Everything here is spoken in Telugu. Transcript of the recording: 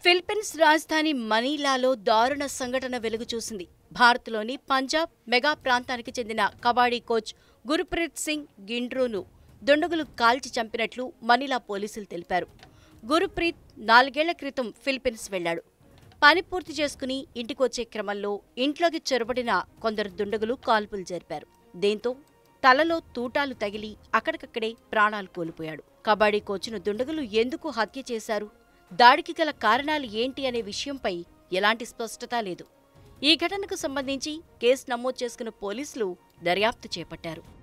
ఫిలిప్పీన్స్ రాజధాని మనీలాలో దారుణ సంఘటన వెలుగు చూసింది భారత్లోని పంజాబ్ మెగా ప్రాంతానికి చెందిన కబాడీ కోచ్ గురుప్రీత్ సింగ్ గిండ్రూను దుండగులు కాల్చి చంపినట్లు మనీలా పోలీసులు తెలిపారు గురుప్రీత్ నాలుగేళ్ల క్రితం ఫిలిప్పీన్స్ వెళ్లాడు పని పూర్తి చేసుకుని ఇంటికొచ్చే క్రమంలో ఇంట్లోకి చొరబడిన కొందరు దుండగులు కాల్పులు జరిపారు దీంతో తలలో తూటాలు తగిలి అక్కడికక్కడే ప్రాణాలు కోల్పోయాడు కబడ్డీ కోచ్ను దుండగులు ఎందుకు హత్య చేశారు దాడికి గల కారణాలు ఏంటి అనే విషయంపై ఎలాంటి స్పష్టత లేదు ఈ ఘటనకు సంబంధించి కేసు నమోదు చేసుకున్న పోలీసులు దర్యాప్తు చేపట్టారు